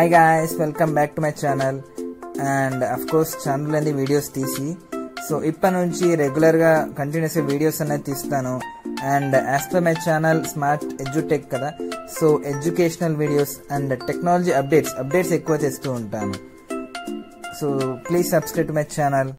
hi guys welcome back to my channel and of course channel అనేది videos తీసి so ఇప్పటి నుంచి రెగ్యులర్గా కంటిన్యూస్ వీడియోస్ అనేది తీస్తాను and as per my channel Smart Edutech కదా so educational videos and technology updates updates ఎక్కువ తెస్తూ ఉంటాను so please subscribe to my channel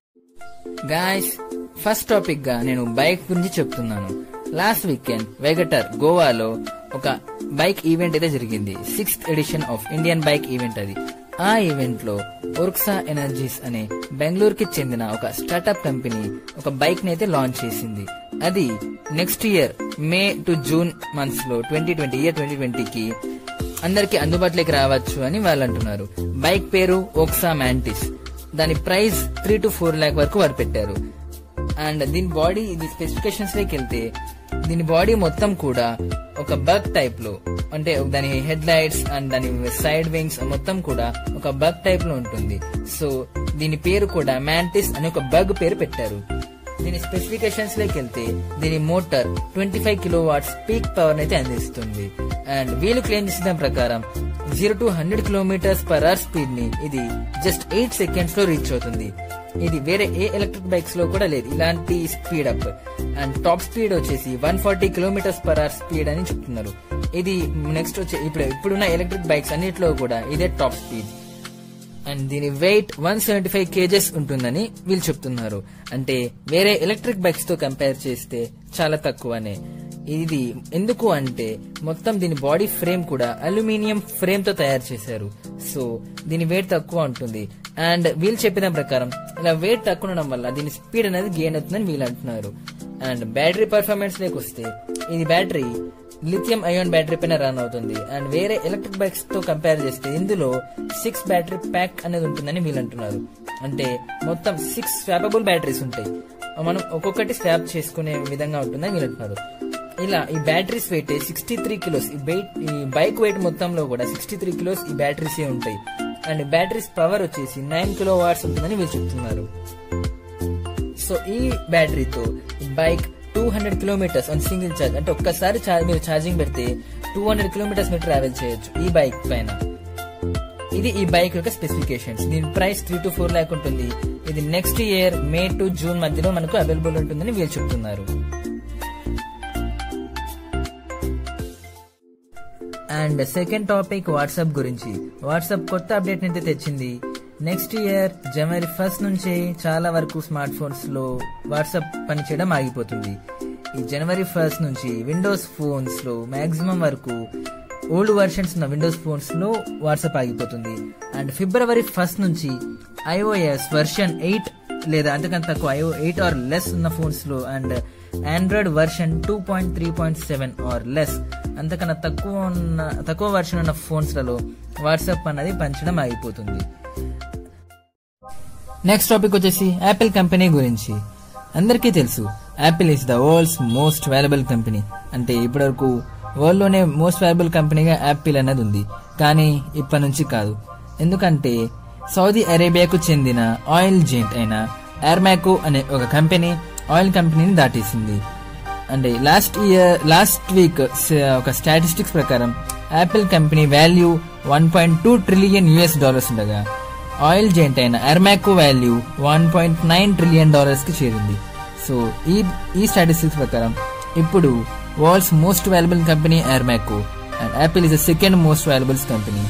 guys first topic గా నేను బైక్ గురించి చెప్తున్నాను లాస్ట్ వీకెండ్ వెగటర్ గోవాలో ఒక బైక్ ఈవెంట్ అయితే జరిగింది sixth edition of Indian bike event అది ఆ ఈవెంట్ లో ఒర్క్సా ఎనర్జీస్ అనే బెంగళూరుకి చెందిన ఒక స్టార్టప్ కంపెనీ ఒక బైక్ ని అయితే లాంచ్ చేసింది అది next year May to June months లో ట్వంటీ ట్వంటీ ఇయర్ ట్వంటీ ట్వంటీకి అందరికి అందుబాటులోకి రావచ్చు అని వాళ్ళు అంటున్నారు బైక్ పేరు ఓక్సా మ్యాంటిస్ దాని price three to four lakh వరకు వారు పెట్టారు అండ్ దీని బాడీ ఇది స్పెసిఫికేషన్స్ లోకి వెళ్తే దీని బాడీ మొత్తం కూడా ఒక బగ్ టైప్ లో అంటే దాని హెడ్ లైట్స్ అండ్ దాని సైడ్ వింగ్స్ మొత్తం కూడా ఒక బగ్ టైప్ లో ఉంటుంది సో దీని పేరు కూడా మ్యాంటిస్ అని ఒక బగ్ పేరు పెట్టారు దీని స్పెసిఫికేషన్స్ లోకి వెళ్తే దీని motor twenty five kilo watts peak power అయితే అందిస్తుంది అండ్ వీళ్ళు క్లెయిమ్ చేసిన దాని ప్రకారం zero to hundred kilometres per hour speed ని ఇది జస్ట్ ఎయిట్ సెకండ్స్ లో రీచ్ అవుతుంది ఇది వేరే ఏ ఎలక్ట్రిక్ బైక్స్ లో కూడా లేదు ఇలాంటి speed up and top speed వచ్చేసి one forty kilometres per hour speed అని చెప్తున్నారు ఇది నెక్స్ట్ వచ్చే ఇప్పుడు ఇప్పుడున్న ఎలక్ట్రిక్ బైక్స్ అన్నిటిలో కూడా ఇదే టాప్ స్పీడ్ అండ్ దీని weight one seventy five KGs ఉంటుందని వీళ్ళు చెప్తున్నారు అంటే వేరే ఎలక్ట్రిక్ బైక్స్ తో కంపేర్ చేస్తే చాలా తక్కువనే ఇది ఎందుకు అంటే మొత్తం దీని బాడీ ఫ్రేమ్ కూడా అల్యూమినియం ఫ్రేమ్ తో తయారు చేశారు సో దీని వెయిట్ తక్కువ ఉంటుంది అండ్ వీళ్ళు చెప్పిన ప్రకారం ఇలా వెయిట్ తక్కువ ఉండడం వల్ల దీని స్పీడ్ అనేది గెయిన్ అవుతుందని వీళ్ళు అంటున్నారు అండ్ బ్యాటరీ పర్ఫార్మెన్స్ లేకి వస్తే ఇది బ్యాటరీ లిథియం అయోన్ బ్యాటరీ పైన రన్ అవుతుంది అండ్ వేరే ఎలక్ట్రిక్ బైక్స్ తో కంపేర్ చేస్తే ఇందులో సిక్స్ బ్యాటరీ ప్యాక్ అనేది ఉంటుందని వీళ్ళు అంటున్నారు అంటే మొత్తం సిక్స్ స్వాపబుల్ బ్యాటరీస్ ఉంటాయి మనం ఒక్కొక్కటి స్వాప్ చేసుకునే విధంగా ఉంటుందని వీళ్ళు అంటున్నారు ఇలా ఈ batteries weight sixty three kilos ఈ వెయిట్ ఈ బైక్ వెయిట్ మొత్తంలో కూడా సిక్స్టీ త్రీ కిలోస్ ఈ బ్యాటరీస్ ఉంటాయి అండ్ బ్యాటరీస్ పవర్ వచ్చేసి నైన్ కిలో వాట్స్ ఉంటుందని వీళ్ళు చెప్తున్నారు సో ఈ బ్యాటరీతో bike two hundred kilometres on single charge అంటే ఒక్కసారి మీరు ఛార్జింగ్ పెడితే టూ హండ్రెడ్ కిలోమీటర్స్ మీరు ట్రావెల్ చేయొచ్చు ఈ బైక్ పైన ఇది ఈ బైక్ యొక్క స్పెసిఫికేషన్స్ దీని price three to four lakh ఉంటుంది ఇది next year May to June మధ్యలో మనకు అవైలబుల్ ఉంటుందని వీళ్ళు చెప్తున్నారు అండ్ సెకండ్ టాపిక్ వాట్సాప్ గురించి వాట్సాప్ కొత్త అప్డేట్ అయితే తెచ్చింది నెక్స్ట్ ఇయర్ జనవరి ఫస్ట్ నుంచి చాలా వరకు స్మార్ట్ ఫోన్స్ లో వాట్సాప్ పనిచేయడం ఆగిపోతుంది ఈ జనవరి ఫస్ట్ నుంచి విండోస్ ఫోన్స్ లో మాక్సిమం వరకు ఓల్డ్ వర్షన్స్ ఉన్న విండోస్ ఫోన్స్ లో వాట్సాప్ ఆగిపోతుంది అండ్ ఫిబ్రవరి ఫస్ట్ నుంచి ఐఓఎస్ వర్షన్ ఎయిట్ లేదా అంతకంత తక్కువ ఐఓ ఎయిట్ ఆర్ లెస్ ఉన్న ఫోన్స్ లో and Android version two point three point seven or less అంతకన్నా తక్కువ ఉన్న తక్కువ వర్షన్ ఉన్న ఫోన్స్లలో వాట్సాప్ అన్నది పంచడం ఆగిపోతుంది నెక్స్ట్ టాపిక్ వచ్చేసి యాపిల్ కంపెనీ గురించి అందరికీ తెలుసు Apple is the world's most valuable company అంటే ఇప్పటివరకు వరల్డ్ లోనే మోస్ట్ వాల్యుబుల్ కంపెనీగా యాపిల్ అనేది ఉంది కానీ ఇప్పటి నుంచి కాదు ఎందుకంటే సౌదీ అరేబియాకు చెందిన ఆయిల్ జెయింట్ అయిన ఎర్మాకో అనే ఒక కంపెనీ ఆయిల్ కంపెనీని దాటేసింది అంటే లాస్ట్ ఇయర్ లాస్ట్ వీక్ ఒక స్టాటిస్టిక్స్ ప్రకారం Apple company value one point two trillion US dollars ఉండగా ఆయిల్ జెయింట్ అయిన Aramco value one point nine trillion dollars కి చేరింది సో ఈ ఈ స్టాటిస్టిక్స్ ప్రకారం ఇప్పుడు world's most valuable company Aramco and Apple is the second most valuables company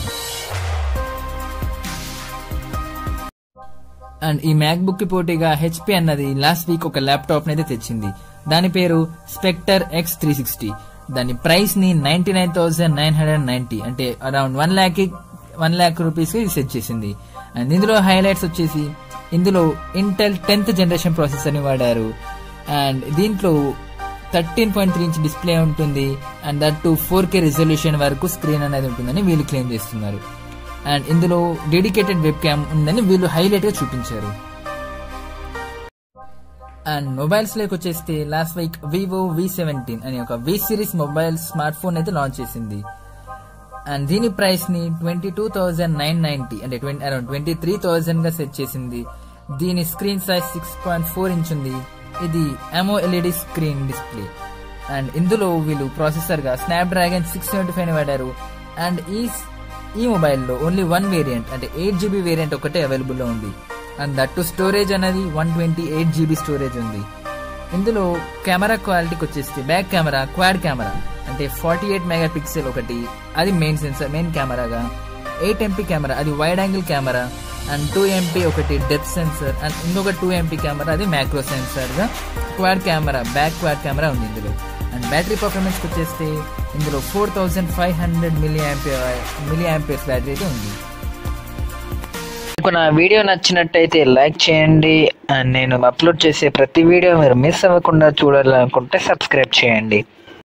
and ఈ MacBook కి పోటీగా హెచ్పి అన్నది లాస్ట్ వీక్ ఒక ల్యాప్టాప్ అయితే తెచ్చింది దాని పేరు స్పెక్టర్ ఎక్స్ త్రీ సిక్స్టీ దాని ప్రైస్ ని ninety nine thousand nine hundred ninety అంటే around one lakh one lakh rupees కి సెట్ చేసింది అండ్ ఇందులో హైలైట్స్ వచ్చేసి ఇందులో ఇంటెల్ టెన్త్ జనరేషన్ ప్రాసెసర్ ని వాడారు అండ్ దీంట్లో thirteen point three inch display ఉంటుంది and that too four K resolution వరకు స్క్రీన్ అనేది ఉంటుందని వీళ్ళు క్లెయిమ్ చేస్తున్నారు అండ్ ఇందులో డెడికేటెడ్ వెబ్ క్యామ్ ఉందని వీళ్ళు హైలైట్ గా చూపించారు అండ్ మొబైల్స్ లోకి వచ్చేస్తే last week Vivo V seventeen అనే ఒక V series mobile smartphone అయితే లాంచ్ చేసింది అండ్ దీని ప్రైస్ ని twenty two thousand nine ninety అంటే అరౌండ్ ట్వంటీ త్రీ థౌజండ్ గా సెట్ చేసింది దీని screen size six point four inch ఉంది ఇది ఎమో ఎల్ఈడి స్క్రీన్ డిస్ప్లే అండ్ ఇందులో వీళ్ళు ప్రాసెసర్ గా Snapdragon six seventy five వాడారు అండ్ ఈ ఈ మొబైల్లో ఓన్లీ వన్ వేరియంట్ అంటే ఎయిట్ జీబీ వేరియంట్ ఒకటే అవైలబుల్లో ఉంది అండ్ దట్టు స్టోరేజ్ అనేది one twenty eight GB storage ఉంది ఇందులో కెమెరా క్వాలిటీకి వచ్చేస్తే బ్యాక్ కెమెరా క్వాడ్ కెమెరా అంటే ఫార్టీ ఎయిట్ మెగా పిక్సెల్ ఒకటి అది మెయిన్ సెన్సర్ మెయిన్ కెమెరాగా ఎయిట్ ఎంపీ కెమెరా అది wide angle camera and two MP ఒకటి డెప్త్ సెన్సర్ అండ్ ఇంకొక టూ ఎంపీ కెమెరా అది మ్యాక్రో సెన్సర్గా quad camera back quad camera ఉంది ఇందులో అండ్ బ్యాటరీ పర్ఫార్మెన్స్కి వచ్చేస్తే ఇందులో four thousand five hundred milliampere milliamperes battery అయితే ఉంది మీకు నా వీడియో నచ్చినట్టయితే లైక్ చేయండి అండ్ నేను అప్లోడ్ చేసే ప్రతి వీడియో మీరు మిస్ అవ్వకుండా చూడాలనుకుంటే సబ్స్క్రైబ్ చేయండి